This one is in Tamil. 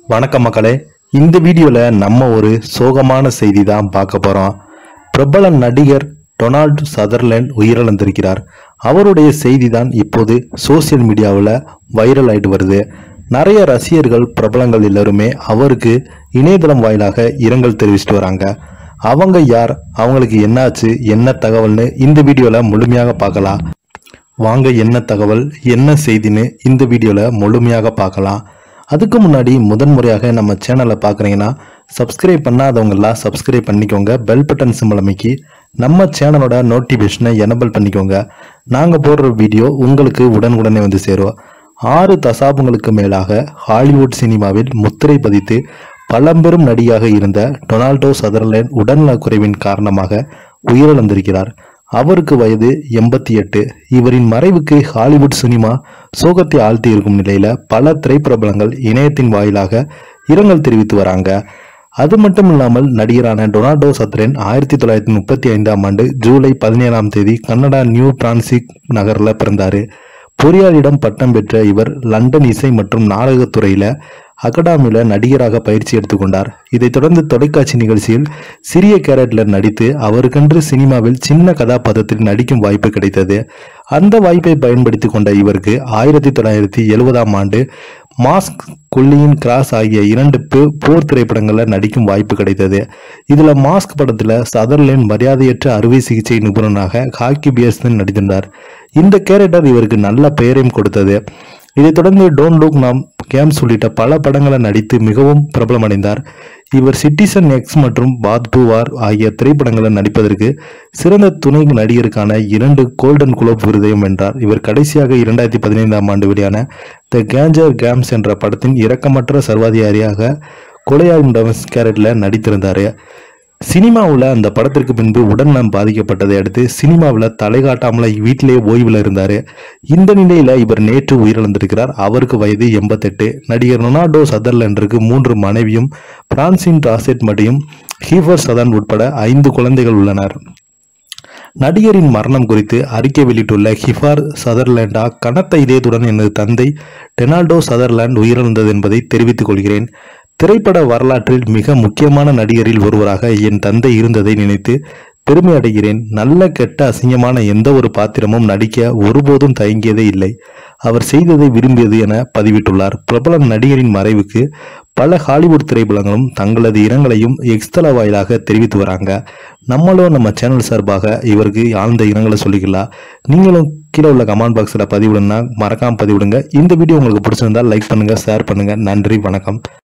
வணக்கம் மக்களே இந்த வீடியோல நம்ம ஒரு சோகமான செய்தி தான் பார்க்க போறோம் பிரபல நடிகர் டொனால்ட் சதர்லேண்ட் உயிரிழந்திருக்கிறார் அவருடைய செய்தி தான் இப்போது சோசியல் மீடியாவில் வைரல் ஆயிட்டு வருது நிறைய ரசிகர்கள் பிரபலங்கள் எல்லாருமே அவருக்கு இணையதளம் வாயிலாக இரங்கல் தெரிவிச்சிட்டு வராங்க அவங்க யார் அவங்களுக்கு என்னாச்சு என்ன தகவல்னு இந்த வீடியோல முழுமையாக பார்க்கலாம் வாங்க என்ன தகவல் என்ன செய்தின்னு இந்த வீடியோவில் முழுமையாக பார்க்கலாம் அதுக்கு முன்னாடி முதன்முறையாக நம்ம சேனலை பார்க்குறீங்கன்னா சப்ஸ்கிரைப் பண்ணாதவங்கெல்லாம் சப்ஸ்கிரைப் பண்ணிக்கோங்க பெல் பட்டன் சிம்பிள் அமைக்கி நம்ம சேனலோட நோட்டிஃபிகேஷனை எனபிள் பண்ணிக்கோங்க நாங்கள் போடுற வீடியோ உங்களுக்கு உடனுக்குடனே வந்து சேரும் ஆறு தசாபங்களுக்கு மேலாக ஹாலிவுட் சினிமாவில் முத்திரை பதித்து பழம்பெரும் நடிகாக இருந்த டொனால்டோ சதர்லேண்ட் உடல்நலக்குறைவின் காரணமாக உயிரிழந்திருக்கிறார் அவருக்கு வயது எண்பத்தி எட்டு இவரின் மறைவுக்கு ஹாலிவுட் சினிமா சோகத்தை ஆழ்த்தி இருக்கும் நிலையில பல திரைப்பிரபலங்கள் இணையத்தின் வாயிலாக இரங்கல் தெரிவித்து வராங்க அது மட்டும் இல்லாமல் நடிகரான டொனால்டோ சத்ரேன் ஆயிரத்தி தொள்ளாயிரத்தி முப்பத்தி ஐந்தாம் ஆண்டு ஜூலை பதினேழாம் தேதி கன்னடா நியூ டிரான்சிக் நகர்ல பிறந்தாரு பொறியாளரிடம் பட்டம் பெற்ற இவர் லண்டன் இசை மற்றும் நாடகத்துறையில அகாடமியில நடிகராக பயிற்சி எடுத்துக்கொண்டார் இதைத் தொடர்ந்து தொலைக்காட்சி நிகழ்ச்சியில் சிறிய கேரட்ல நடித்து அவருக்கென்று சினிமாவில் சின்ன கதாபாத்திரத்தில் நடிக்கும் வாய்ப்பு கிடைத்தது அந்த வாய்ப்பை பயன்படுத்தி கொண்ட இவருக்கு ஆயிரத்தி தொள்ளாயிரத்தி எழுபதாம் ஆண்டு மாஸ்க் கொல்லியின் கிராஸ் ஆகிய இரண்டு போ- போர் திரைப்படங்களில் நடிக்கும் வாய்ப்பு கிடைத்தது இதுல மாஸ்க் படத்துல சதர்லேண்ட் மரியாதையற்ற அறுவை சிகிச்சை நிபுணனாக ஹாக்கி பியர்ஸ்டன் நடித்திருந்தார் இந்த கேரக்டர் இவருக்கு நல்ல பெயரையும் கொடுத்தது இதைத் தொடர்ந்து டோன் லுக் நாம் கேம்ஸ் உள்ளிட்ட பல படங்களை நடித்து மிகவும் பிரபலமடைந்தார் இவர் சிட்டிசன் எக்ஸ் மற்றும் பாத் டூ வார் ஆகிய திரைப்படங்களில் நடிப்பதற்கு சிறந்த துணை நடிகருக்கான இரண்டு கோல்டன் குளோப் விருதையும் வென்றார் இவர் கடைசியாக இரண்டாயிரத்தி பதினைந்தாம் ஆண்டு வெளியான த கேஞ்சர் கேம்ஸ் என்ற படத்தின் இரக்கமற்ற சர்வாதிகாரியாக கொலையாகும் டமஸ் கேரட்ல நடித்திருந்தார் சினிமாவில் அந்த படத்திற்கு பின்பு உடல்நலம் பாதிக்கப்பட்டதை அடுத்து சினிமாவில் தலை காட்டாமல வீட்டிலேயே ஓய்வில் இருந்தார் இந்த நிலையில இவர் நேற்று உயிரிழந்திருக்கிறார் அவருக்கு வயது எண்பத்தெட்டு நடிகர் ரொனால்டோ சதர்லேண்டருக்கு மூன்று மனைவியும் பிரான்சின் ராசெட் மற்றும் ஹீஃபர் சதான் உட்பட ஐந்து குழந்தைகள் உள்ளனர் நடிகரின் மரணம் குறித்து அறிக்கை வெளியிட்டுள்ள ஹிஃபார் சதர்லேண்டா கனத்த இதயத்துடன் எனது தந்தை டெனால்டோ சதர்லேண்ட் உயிரிழந்தது என்பதை தெரிவித்துக் கொள்கிறேன் திரைப்பட வரலாற்றில் மிக முக்கியமான நடிகரில் ஒருவராக என் தந்தை இருந்ததை நினைத்து பெருமை அடைகிறேன் நல்ல கெட்ட அசிங்கமான எந்த ஒரு பாத்திரமும் நடிக்க ஒருபோதும் தயங்கியதே இல்லை அவர் செய்ததை விரும்பியது என பதிவிட்டுள்ளார் பிரபல நடிகரின் மறைவுக்கு பல ஹாலிவுட் திரைப்படங்களும் தங்களது இரங்கலையும் எக்ஸ்தல வாயிலாக தெரிவித்து வராங்க நம்மளும் நம்ம சேனல் சார்பாக இவருக்கு ஆழ்ந்த இரங்கலை சொல்லிக்கலாம் நீங்களும் கீழே உள்ள கமெண்ட் பாக்ஸில் பதிவிடுனா மறக்காம பதிவிடுங்க இந்த வீடியோ உங்களுக்கு பிடிச்சிருந்தா லைக் பண்ணுங்க ஷேர் பண்ணுங்க நன்றி வணக்கம்